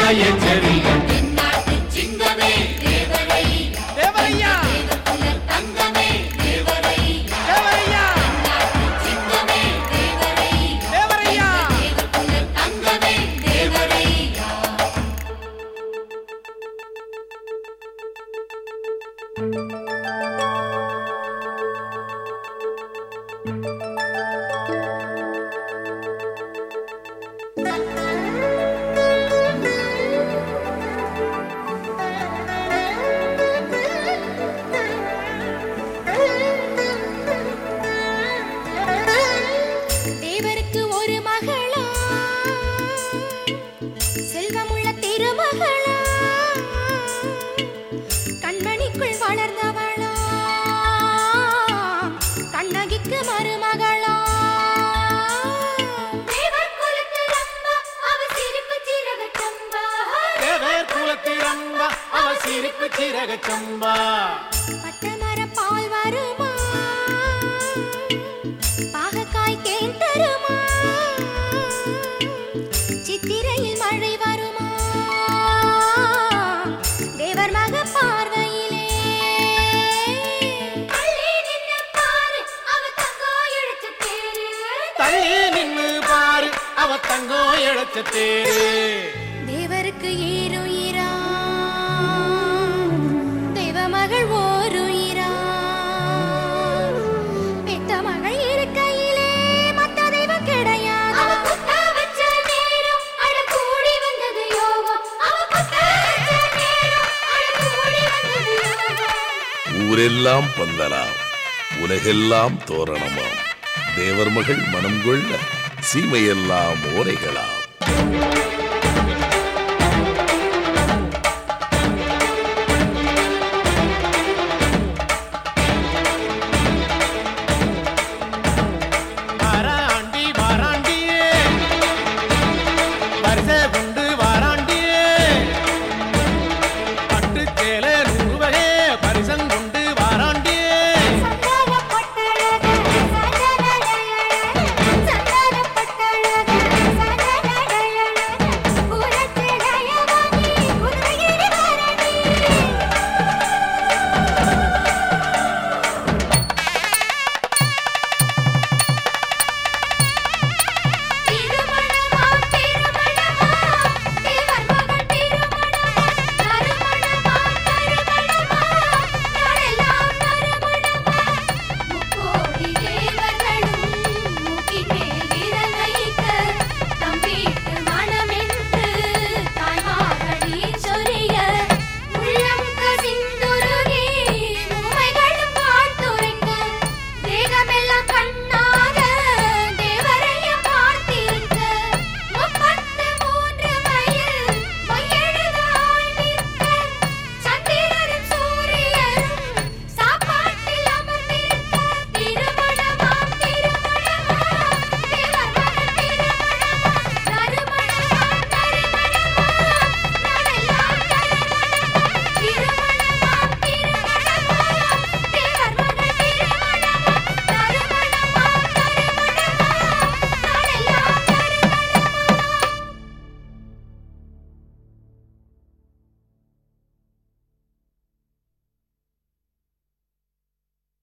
எச்சரிக்கை தென்னாட்டு சிங்கமே தேவரை தேவரையா தேவகுல தங்கமே தேவரை தேவரையா தென்னாட்டு சிங்கமே தேவரை தேவரையா தேவகுல தங்கமே தேவரை தேவருக்கு ஒரு மகளா செல்வமுள்ள திருமகளா கண்மணிக்குள் வளர்ந்தவளா கண்ணகிக்கு மருமகளா தேவர் குலத்து ரம்பா, அவ சிரிப்பு சிறகு சம்பா. தேவர் குலத்திரம்பா அவ சிரிப்பு சிறக சம்பா பட்டமர பால் வருமா பாகக்காய் தேன் தருமா சித்திரையில் மழை வருமா தேவர் மக பார்வையிலே தள்ளி நின்னு பாரு, அவ தங்கம் இழுத்து தேரு. தள்ளி நின்னு பாரு அவ தங்கம் இழைச்ச தேரு தேவருக்கு ஈருயிரா தெய்வ மகள் ஓருயிரா பெத்த மகள் இருக்கையிலே மத்த தெய்வம் கிடையாது அவ குத்த வச்ச நேரம் அட கூடி வந்தது யோகம் அவ குத்த வச்ச நேரம் அட கூடி வந்தது யோகம் ஊரெல்லாம் பந்தலாம் உலகெல்லாம் தோரணமாம் தேவர் மகள் மனம் கொள்ள சீமையெல்லாம் ஓரைகளாம்